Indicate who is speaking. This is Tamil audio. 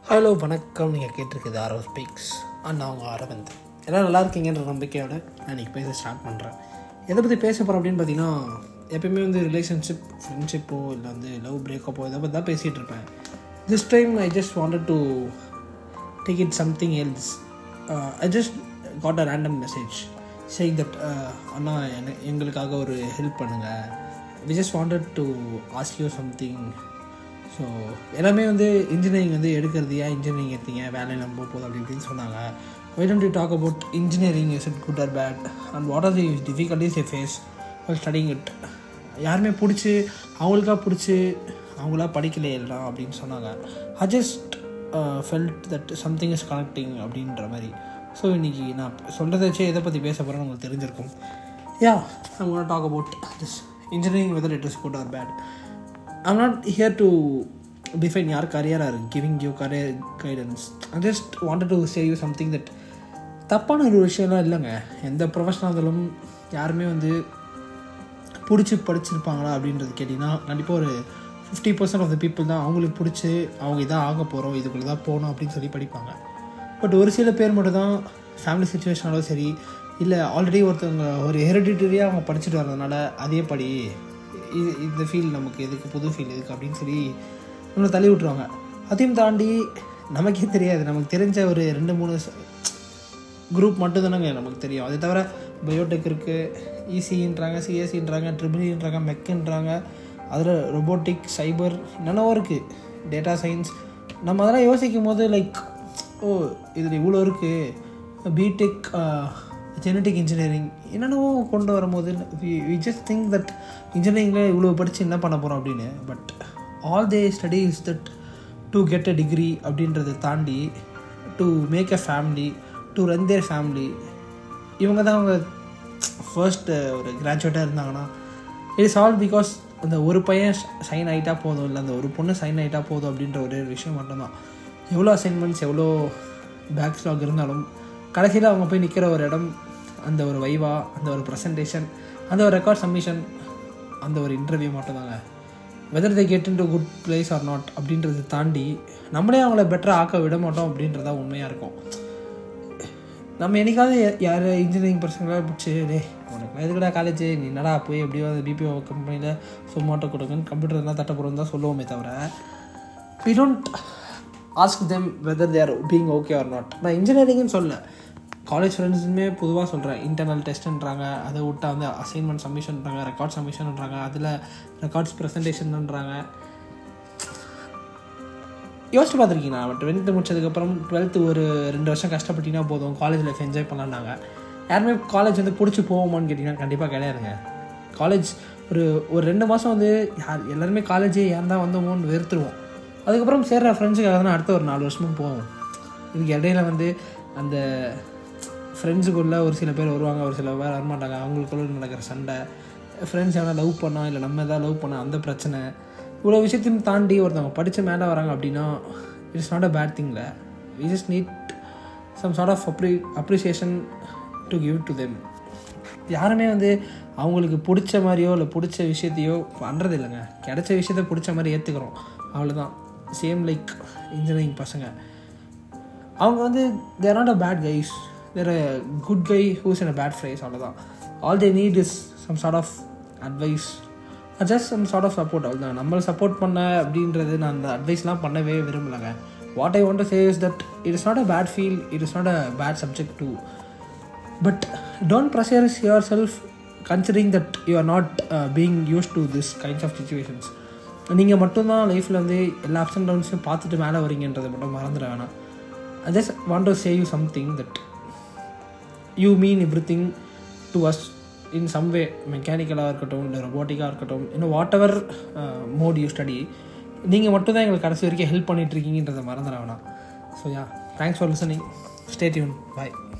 Speaker 1: ஹலோ வணக்கம் நீங்கள் கேட்டிருக்குது ஆரோ ஸ்பீக்ஸ் அண்ட் அவங்க அரவிந்த் எல்லாம் நல்லா இருக்கீங்கன்ற நம்பிக்கையோட நான் இன்றைக்கி பேச ஸ்டார்ட் பண்ணுறேன் எதை பற்றி பேச போகிறோம் அப்படின்னு பார்த்தீங்கன்னா எப்பயுமே வந்து ரிலேஷன்ஷிப் ஃப்ரெண்ட்ஷிப்போ இல்லை வந்து லவ் பிரேக்கப்போ இதை பற்றி தான் பேசிகிட்டு இருப்பேன் this time I just wanted to take it something else I just got a random message saying that அண்ணா என எங்களுக்காக ஒரு ஹெல்ப் பண்ணுங்கள் we just wanted to ask you something so எல்லாமே வந்து இன்ஜினியரிங் வந்து எடுக்கிறது ஏன் இன்ஜினியரிங் எடுத்தீங்க வேலை நம்ம போகுது அப்படி இப்படின்னு சொன்னாங்க why don't you talk about engineering is it good or bad and what are the difficulties a face while studying it யாருமே பிடிச்சி அவங்களுக்கா பிடிச்சி அவங்களா படிக்கலையே எல்லாம் அப்படின்னு சொன்னாங்க I just felt that something is connecting அப்படின்ற மாதிரி ஸோ இன்றைக்கி நான் சொல்கிறத வச்சு எதை பற்றி பேச போகிறேன்னு உங்களுக்கு தெரிஞ்சிருக்கும் ya I'm gonna talk about this engineering whether it is good or bad I'm not here to define யார் கரியராக இருக்குது giving you career guidance I just wanted to say you something that தப்பான ஒரு விஷயம்லாம் இல்லைங்க எந்த ப்ரொஃபஷனாக இருந்தாலும் யாருமே வந்து பிடிச்சி படிச்சிருப்பாங்களா அப்படின்றது கேட்டிங்கன்னா கண்டிப்பாக ஒரு fifty percent of the people தான் அவங்களுக்கு பிடிச்சி அவங்க இதான் ஆக போகிறோம் இதுக்குள்ளே தான் போகணும் அப்படின்னு சொல்லி படிப்பாங்க பட் ஒரு சில பேர் மட்டும் தான் ஃபேமிலி சுச்சுவேஷனாலும் சரி இல்லை ஆல்ரெடி ஒருத்தவங்க ஒரு ஹெரிடிட்டரியாக அவங்க படிச்சுட்டு வரதுனால அதே படி இது இந்த ஃபீல் நமக்கு எதுக்கு புது ஃபீல் எதுக்கு அப்படின்னு சொல்லி நம்மளை தள்ளி விட்ருவாங்க அதையும் தாண்டி நமக்கே தெரியாது நமக்கு தெரிஞ்ச ஒரு ரெண்டு மூணு குரூப் மட்டும் தானேங்க நமக்கு தெரியும் அதை தவிர பயோடெக் இருக்குது இசின்றாங்க சிஎஸ்சின்றாங்க ட்ரிபிள்இன்றாங்க மெக்குன்றாங்க அதில் ரொபோட்டிக் சைபர் என்னென்னவோ இருக்குது டேட்டா சயின்ஸ் நம்ம அதெல்லாம் யோசிக்கும் போது லைக் ஓ இதில் இவ்வளோ இருக்குது பிடெக் ஜெனட்டிக் இன்ஜினியரிங் என்னென்னவோ கொண்டு வரும்போது வி ஜஸ்ட் திங்க் தட் இன்ஜினியரிங்கில் இவ்வளோ படித்து என்ன பண்ண போகிறோம் அப்படின்னு but all they study is that to get a degree அப்படின்றத தாண்டி to make a family to run their family இவங்க தான் அவங்க ஃபர்ஸ்ட் ஒரு கிராஜுவேட்டாக இருந்தாங்கன்னா இட்ஸ் ஆல் பிகாஸ் அந்த ஒரு பையன் சைன் ஆகிட்டா போதும் இல்லை அந்த ஒரு பொண்ணு சைன் ஆகிட்டா போதும் அப்படின்ற ஒரே ஒரு விஷயம் மட்டும்தான் எவ்வளோ அசைன்மெண்ட்ஸ் எவ்வளோ பேக்ஸ்லாக் இருந்தாலும் கடைசியில் அவங்க போய் நிற்கிற ஒரு இடம் அந்த ஒரு வைவா அந்த ஒரு ப்ரெசன்டேஷன் அந்த ஒரு ரெக்கார்ட் சப்மிஷன் அந்த ஒரு இன்டர்வியூ மட்டும்தாங்க whether they get into good place or not அப்படின்றத தாண்டி நம்மளே அவங்கள பெட்டராக ஆக்க விட மாட்டோம் அப்படின்றதா உண்மையாக இருக்கும் நம்ம என்னைக்காவது யார் இன்ஜினியரிங் பர்சங்களாக பிடிச்சி டே உனக்கு எதுக்கடா காலேஜ் நீ என்னடா போய் எப்படியோ அந்த பிபிஓ கம்பெனியில் சொமாட்டோ கொடுங்கன்னு கம்ப்யூட்டர் இருந்தால் தட்ட போகிறோம் தான் சொல்லுவோமே தவிர we don't ask them whether they're being okay or not நான் இன்ஜினியரிங்னு சொல்ல காலேஜ் ஃப்ரெண்ட்ஸுமே பொதுவாக சொல்கிறேன் இன்டர்னல் டெஸ்ட்டுன்றாங்க அதை விட்டா வந்து அசைன்மெண்ட் சப்மிஷன்ன்றாங்க ரெக்கார்ட் சப்மிஷன்ன்றாங்க அதில் ரெக்கார்ட்ஸ் ப்ரெசன்டேஷன்ன்றாங்க யோசிச்சு பார்த்துருக்கீங்களா அவன் டுவெல்த்து முடிச்சதுக்கப்புறம் டுவெல்த்து ஒரு ரெண்டு வருஷம் கஷ்டப்பட்டீங்கன்னா போதும் காலேஜ் லைஃப் என்ஜாய் பண்ணலான்னாங்க யாருமே காலேஜ் வந்து பிடிச்சி போவோமான்னு கேட்டிங்கன்னா கண்டிப்பாக கிடையாதுங்க காலேஜ் ஒரு ஒரு ரெண்டு மாதம் வந்து யார் எல்லாருமே காலேஜே யார் தான் வந்தோமோன்னு வெறுத்துருவோம் அதுக்கப்புறம் சேர்ற ஃப்ரெண்ட்ஸுக்காக தான் அடுத்த ஒரு நாலு வருஷமும் போவோம் இதுக்கு இடையில வந்து அந்த ஃப்ரெண்ட்ஸுக்குள்ளே ஒரு சில பேர் வருவாங்க ஒரு சில பேர் வரமாட்டாங்க அவங்களுக்குள்ள நடக்கிற சண்டை ஃப்ரெண்ட்ஸ் எவனா லவ் பண்ணோம் இல்லை நம்ம எதாவது லவ் பண்ணோம் அந்த பிரச்சனை இவ்வளோ விஷயத்தையும் தாண்டி ஒருத்தவங்க படித்து மேலே வராங்க அப்படின்னா இட்ஸ் நாட் அ பேட் திங்கில் we just need some sort of அப்ரி appreciation to give to them யாருமே வந்து அவங்களுக்கு பிடிச்ச மாதிரியோ இல்லை பிடிச்ச விஷயத்தையோ பண்ணுறது இல்லைங்க கிடைச்ச விஷயத்த பிடிச்ச மாதிரி ஏற்றுக்கிறோம் அவ்வளோதான் சேம் லைக் இன்ஜினியரிங் பசங்க அவங்க வந்து they're not a bad guys they're a good guy who's in a bad phrase அவ்வளோதான் all they need is some sort of advice just some sort of support அவ்வளோதான் நம்மளை சப்போர்ட் பண்ண அப்படின்றது நான் அந்த அட்வைஸ்லாம் பண்ணவே விரும்பலைங்க what I want to say is that it is not a bad feel it is not a bad subject too but don't pressures your self considering that you are not being used to this kinds of situations நீங்கள் மட்டும்தான் லைஃப்பில் வந்து எல்லா அப்ஸ் அண்ட் டவுன்ஸும் பார்த்துட்டு மேலே வரீங்கன்றதை மட்டும் மறந்துட வேணாம் I just want to say you something that you mean everything to us in some way மெக்கானிக்கலாக இருக்கட்டும் இல்லை ரொபோட்டிக்காக இருக்கட்டும் இன்னும் whatever mode you study நீங்கள் மட்டும்தான் எங்களுக்கு கடைசி வரைக்கும் ஹெல்ப் பண்ணிகிட்ருக்கீங்கன்றதை மறந்துட வேணாம் so yeah thanks for listening stay tune bye